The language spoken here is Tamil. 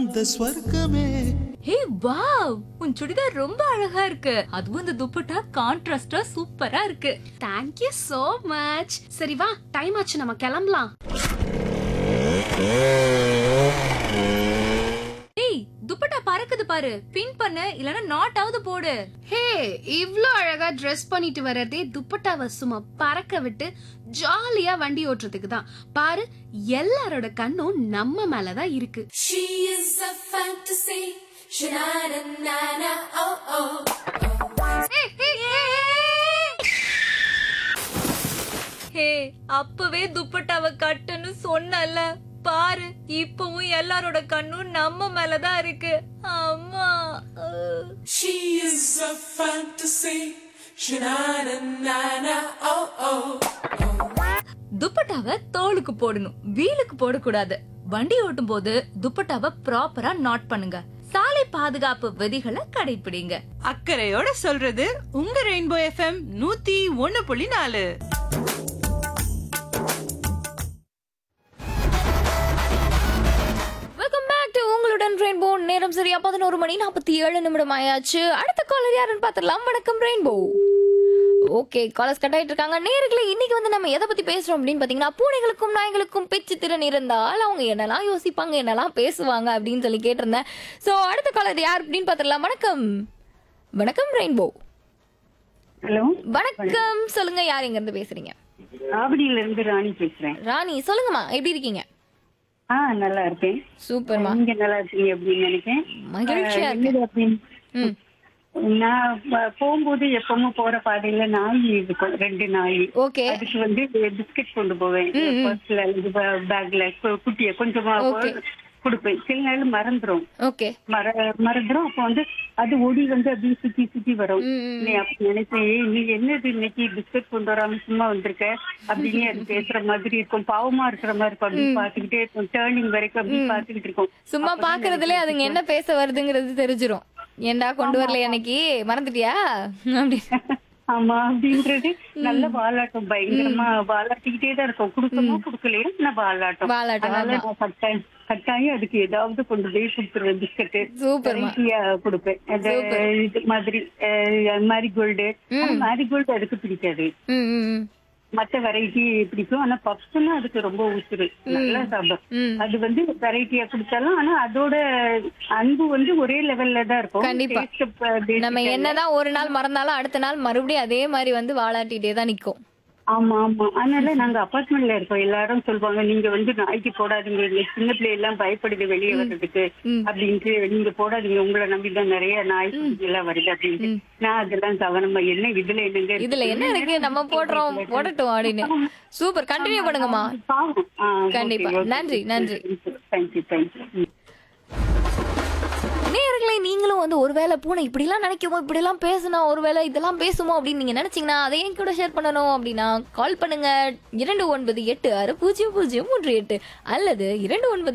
வந்த ஸ்வர்க்கமே ஹே வாவ் உன் சுடிதார் ரொம்ப அழகா இருக்கு அதுவும் இந்த துப்பட்டா கான்ட்ராஸ்டா சூப்பரா இருக்கு தேங்க்யூ so மச் சரி வா டைம் ஆச்சு நம்ம கிளம்பலாம் ஏய் துப்பட்டா பறக்குது பாரு பின் பண்ணு இல்லனா நாட் ஆவது போடு ஹே இவ்ளோ அழகா Dress பண்ணிட்டு வர்றதே துப்பட்டாவை சும்மா பறக்க விட்டு ஜாலியா வண்டி ஓட்டுறதுக்கு தான் பாரு எல்லாரோட கண்ணும் நம்ம மேல தான் இருக்கு She is a fantasy. Sha-na-na-na-na, oh oh. ஹே அப்பவே துப்பட்டாவை கட்டுன்னு சொன்னல பாரு இப்பவும் எல்லாரோட கண்ணும் நம்ம மேலதான் இருக்கு அம்மா அஹ். She is a fantasy. Sha-na-na-na-na, oh oh. துப்பட்டாவை தோலுக்கு போடணும் வீலுக்கு போடக்கூடாது வண்டி ஓட்டும் போது துப்பட்டாவை ப்ராப்பரா நாட் பண்ணுங்க சாலை பாதுகாப்பு விதிகளை கடைபிடிங்க அக்கறையோட சொல்றது உங்க ரெயின்போ எஃப்எம் நூத்தி ஒன்னு புள்ளி நாலு வெல்கம் பேக் டு உங்களுடன் ரெயின்போ நேரம் சரியா பதினோரு மணி நாற்பத்தி ஏழு நிமிடம் ஆயாச்சு அடுத்த காலர் யாருன்னு பார்த்துடலாம் வணக்கம் ரெயின்போ ஓகே காலர்ஸ் கட் ஆயிட்டு இருக்காங்க நேர்களே இன்னைக்கு வந்து நம்ம எதை பத்தி பேசுறோம் அப்படின்னு பாத்தீங்கன்னா பூனைகளுக்கும் நாய்களுக்கும் பேச்சு திறன் இருந்தால் அவங்க என்னெல்லாம் யோசிப்பாங்க என்னெல்லாம் பேசுவாங்க அப்படின்னு சொல்லி கேட்டிருந்தேன் ஸோ அடுத்த காலர் யார் அப்படின்னு பார்த்துடலாம் வணக்கம் வணக்கம் ரெயின்போ ஹலோ வணக்கம் சொல்லுங்க யார் எங்க இருந்து பேசுறீங்க ஆவடியில இருந்து ராணி பேசுறேன் ராணி சொல்லுங்கம்மா எப்படி இருக்கீங்க ஆ நல்லா இருக்கேன் சூப்பர்மா நீங்க நல்லா இருக்கீங்க அப்படின்னு நினைக்கிறேன் மகிழ்ச்சியா ஆ, இருக்கு என்னது அப்படின்னு ம் நான் ப- போகும்போது எப்பவும் போற பாதையில நாய் இருக்கும் ரெண்டு நாய் ஓகே அதுக்கு வந்து பிஸ்கட் கொண்டு போவேன் பர்ஸ்ல அல்லது பேக்ல குட்டிய கொஞ்சமா Okay. கொடுப்பேன் சில நாள் மறந்துரும் ஓகே மற மறந்துரும் அப்ப வந்து அது ஒடி வந்து அப்படியே சுத்தி சுத்தி வரும் ம், ம். நீ அப்ப நினைப்பேன் "ஏய், நீ என்னது இன்னைக்கு பிஸ்கட் கொண்டு வராம சும்மா வந்திருக்க அப்படின்னு அது பேசுற மாதிரி இருக்கும் பாவமா இருக்கிற மாதிரி இருக்கும் அப்படி பாத்துக்கிட்டே இருக்கும் டேர்னிங் வரைக்கும் அப்படி பாத்துக்கிட்டு இருக்கும் சும்மா பாக்குறதுல அதுங்க என்ன பேச வருதுங்கிறது தெரிஞ்சிரும் ஏன்டா கொண்டு வரல எனக்கு மறந்துட்டியா அப்படி ஆமா அப்படின்றது நல்ல வாலாட்டம் பயங்கரமா வாலாட்டிக்கிட்டே தான் இருக்கும் கொடுக்கணுமா கொடுக்கலையா நான் வாலாட்டம் வாலாட்டம், அதனால ஆமா. நான் கட்டாயம் கட்டாயம் அதுக்கு ஏதாவது கொண்டு போய் கொடுத்துருவேன் பிஸ்கட்டு சூப்பர்மா வெரைட்டியா கொடுப்பேன் அது Super. இது மாதிரி மேரிகோல்டு மேரிகோல்டு அதுக்கு பிடிக்காது ம் ம், ம் மத்த வெரைட்டி பிடிக்கும் ஆனா பப்ஸ்னா அதுக்கு ரொம்ப உசுறு நல்லா சாப்பிடும் ம். அது வந்து வெரைட்டியா கொடுத்தாலும் ஆனா அதோட அன்பு வந்து ஒரே லெவல்ல தான் இருக்கும் கண்டிப்பா. Taste, uh, basic நம்ம அல்ல. என்னதான் ஒரு நாள் மறந்தாலும் அடுத்த நாள் மறுபடியும் அதே மாதிரி வந்து வாலாட்டிட்டே தான் நிக்கும் ஆமா ஆமா அதனால நாங்க அபார்ட்மெண்ட்ல இருக்கோம் எல்லாரும் சொல்லுவாங்க நீங்க வந்து நாய்க்கு போடாதீங்க இந்த சின்ன பிள்ளை எல்லாம் பயப்படுது வெளியே வர்றதுக்கு ம். அப்படின்ட்டு நீங்க போடாதீங்க உங்களை நம்பி தான் நிறைய நாய் குட்டி எல்லாம் வருது அப்படின்ட்டு நான் அதெல்லாம் கவனமா என்ன இதுல என்னங்க இருக்கு? இதுல என்ன இருக்கு நம்ம போடுறோம் போடட்டும் அப்படின்னு சூப்பர் கண்டினியூ பண்ணுங்கம்மா பாவம். ஆ, okay, கண்டிப்பா. okay. நன்றி, நன்றி. Thank you, thank you. நேயர்களே நீங்களும் வந்து ஒருவேளை பூனை இப்படிலாம் நினைக்குமோ இப்படிலாம் பேசணும் ஒருவேளை இதெல்லாம் பேசுமோ அப்படின்னு நீங்க நினைச்சீங்கன்னா அதையும் கூட ஷேர் பண்ணணும் அப்படின்னா கால் பண்ணுங்க இரண்டு ஒன்பது எட்டு ஆறு பூஜ்ஜியம் பூஜ்ஜியம் மூன்று எட்டு அல்லது இரண்டு ஒன்பது